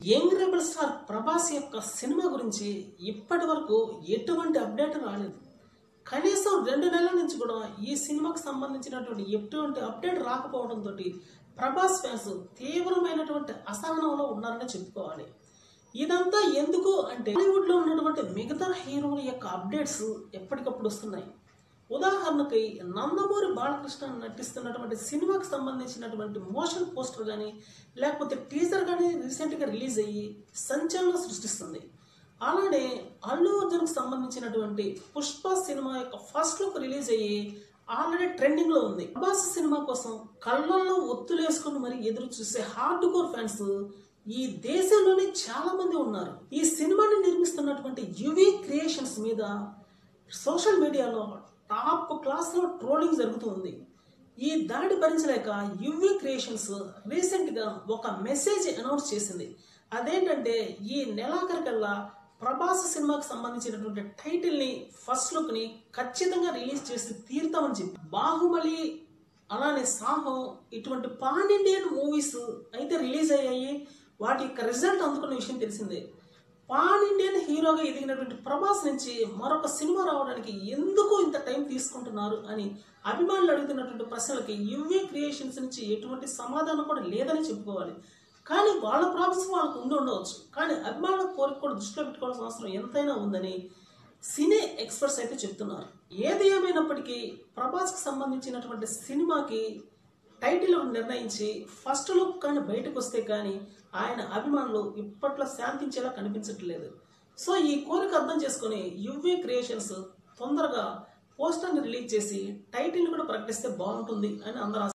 young rebel star Prabhas యొక్క cinema గురించి ఇప్పటి వరకు ఎటువంటి అప్డేట్ రాలేదు కనీసం రెండు నెలల నుంచి కూడా ఈ సినిమాకు సంబంధించినటువంటి ఎటువంటి అప్డేట్ రాకపోవడంతో ప్రభాస్ ఫ్యాన్స్ తీవ్రమైనటువంటి అసహనంలో ఉన్నారని చెప్పుకోవాలి ఇదంతా ఎందుకు అంటే హాలీవుడ్ లో ఉన్నటువంటి మిగతా హీరోల యొక్క అప్డేట్స్ ఎప్పటికప్పుడు వస్తున్నాయి ఉదాహరణకి నందమూరి బాలకృష్ణ నటిస్తున్నటువంటి సినిమాకి సంబంధించినటువంటి మోషన్ పోస్టర్ కానీ లేకపోతే టీజర్ కానీ రీసెంట్గా రిలీజ్ అయ్యి సంచలనం సృష్టిస్తుంది అలానే అల్లు అర్జున్కి సంబంధించినటువంటి పుష్ప సినిమా యొక్క ఫస్ట్ లుక్ రిలీజ్ అయ్యి ఆల్రెడీ ట్రెండింగ్ లో ఉంది ప్రభాస్ సినిమా కోసం కళ్ళల్లో ఒత్తులేసుకుని మరి ఎదురు చూసే హార్డ్ కోర్ ఫ్యాన్స్ ఈ దేశంలోనే చాలా మంది ఉన్నారు ఈ సినిమాని నిర్మిస్తున్నటువంటి యువి క్రియేషన్స్ మీద సోషల్ మీడియాలో టాప్ క్లాస్ లో ట్రోలింగ్ జరుగుతుంది ఈ దాడి భరించలేక యువి క్రియేషన్స్ రీసెంట్ గా ఒక మెసేజ్ అనౌన్స్ చేసింది అదేంటంటే ఈ నెలాఖరికల్లా ప్రభాస్ సినిమాకి సంబంధించినటువంటి టైటిల్ ని ఫస్ట్ లుక్ ని ఖచ్చితంగా రిలీజ్ చేసి తీరుతామని చెప్పి బాహుబలి అలానే సాహో ఇటువంటి పాన్ ఇండియన్ మూవీస్ అయితే రిలీజ్ అయ్యాయి వాటి యొక్క రిజల్ట్ అందుకున్న విషయం తెలిసిందే పాన్ ఇండియన్ హీరోగా ఎదిగినటువంటి ప్రభాస్ నుంచి మరొక సినిమా రావడానికి ఎందుకు ఇంత టైం తీసుకుంటున్నారు అని అభిమానులు అడుగుతున్నటువంటి ప్రశ్నలకి యువే క్రియేషన్స్ నుంచి ఎటువంటి సమాధానం కూడా లేదని చెప్పుకోవాలి కానీ వాళ్ళ ప్రాబ్లమ్స్ వాళ్ళకు ఉండి ఉండవచ్చు కానీ అభిమానుల కోరిక కూడా దృష్టిలో పెట్టుకోవాల్సిన అవసరం ఎంతైనా ఉందని సినీ ఎక్స్పర్ట్స్ అయితే చెప్తున్నారు ఏది ఏమైనప్పటికీ ప్రభాస్కి సంబంధించినటువంటి సినిమాకి టైటిల్ నిర్ణయించి ఫస్ట్ లుక్ కానీ బయటకు వస్తే కానీ ఆయన అభిమానులు ఇప్పట్లో శాంతించేలా కనిపించట్లేదు సో ఈ కోరిక అర్థం చేసుకుని యువే క్రియేషన్స్ తొందరగా పోస్టర్ని రిలీజ్ చేసి టైటిల్ కూడా ప్రకటిస్తే బాగుంటుంది అని అందరూ